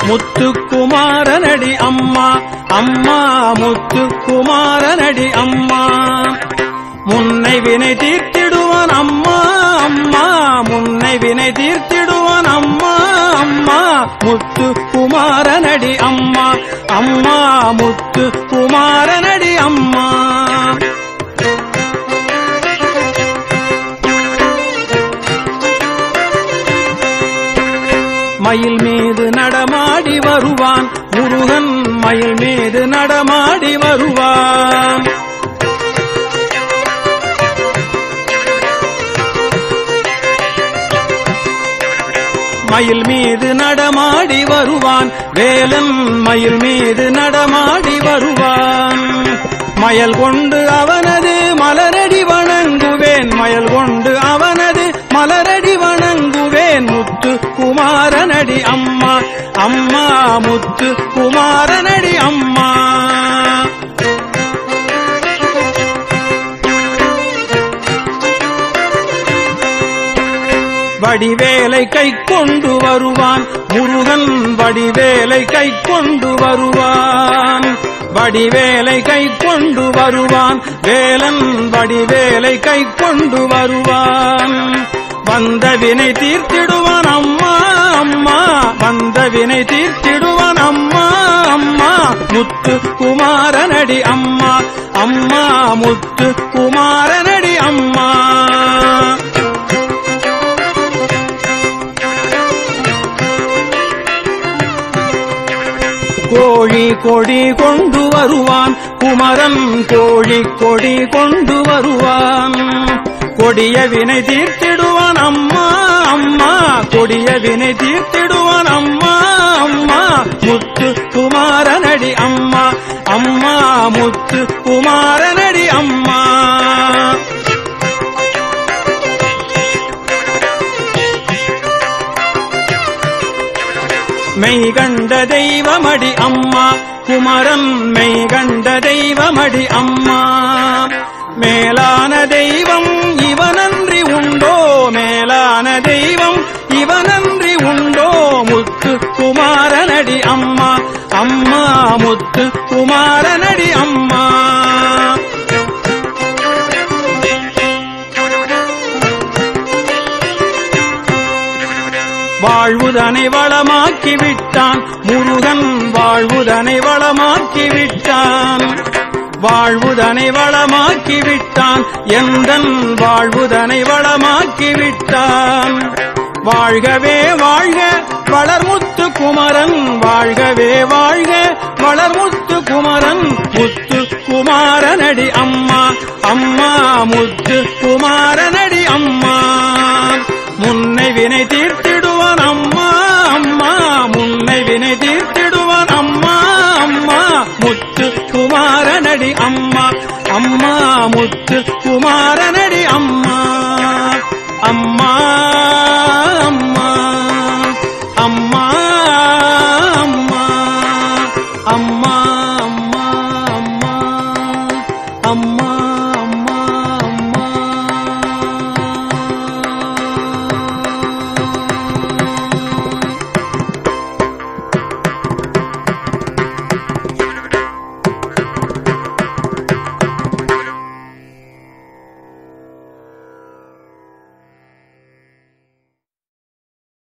முத்துக்குமாரனடி அம்மா அம்மா முத்துக்குமாரனடி அம்மா முன்னை வினை தீர்த்திடுவான் அம்மா அம்மா முன்னை வினை தீர்த்திடுவான் அம்மா அம்மா முத்து குமாரனடி அம்மா அம்மா முத்து குமாரனடி அம்மா மயில் மீது நடமாடி வருவான் முருகன் மயில் மீது நடமாடி வருவான் மயில் மீது நடமாடி வருவான் வேலன் மயில் மீது நடமாடி வருவான் மயல் கொண்டு அவனது மலரடி வணங்குவேன் மயல் கொண்டு அவனது மலரடி வணங்குவேன் முத்து குமாரனடி அம்மா அம்மா முத்து குமாரனடி அம்மா வடிவேலை கை கொண்டு வருவான் முருகன் வடிவேலை கை கொண்டு வருவான் வடிவேலை கை கொண்டு வருவான் வேலன் வடிவேலை கை கொண்டு வருவான் வந்த வினை தீர்த்திடுவான் அம்மா அம்மா வந்த வினை தீர்த்திடுவான் அம்மா அம்மா முத்து குமாரனடி அம்மா அம்மா முத்து குமாரனடி அம்மா கோழி கொடி கொண்டு வருவான் குமரன் கோழி கொடி கொண்டு வருவான் கொடிய வினை தீர்த்திடுவான் அம்மா அம்மா கொடிய வினை தீர்த்திடுவான் அம்மா அம்மா முத்து குமாரனடி அம்மா அம்மா முத்து குமாரனடி அம்மா மெய் கண்ட தெய்வமடி அம்மா குமரன் மெய் கண்ட தெய்வமடி அம்மா மேலான தெய்வம் இவனன்றி உண்டோ மேலான தெய்வம் இவனன்றி உண்டோ முத்து குமாரனடி அம்மா அம்மா முத்து குமாரனடி அம்மா வாழ்வுதனை வளமாக்கி விட்டான் முருகன் வாழ்வுதனை வளமாக்கி விட்டான் வாழ்வுதனை வளமாக்கி விட்டான் எந்தன் வாழ்வுதனை வளமாக்கி விட்டான் வாழ்கவே வாழ்க வளர்முத்து குமரன் வாழ்கவே வாழ்க வளர்முத்து குமரன் முத்து குமாரனடி அம்மா அம்மா முத்து குமாரனடி அம்மா முன்னை வினை தீர்த்திடுவான் அம்மா அம்மா முன்னை வினை தீர்த்திடுவான் அம்மா அம்மா முத்து குமாரனடி அம்மா அம்மா முத்து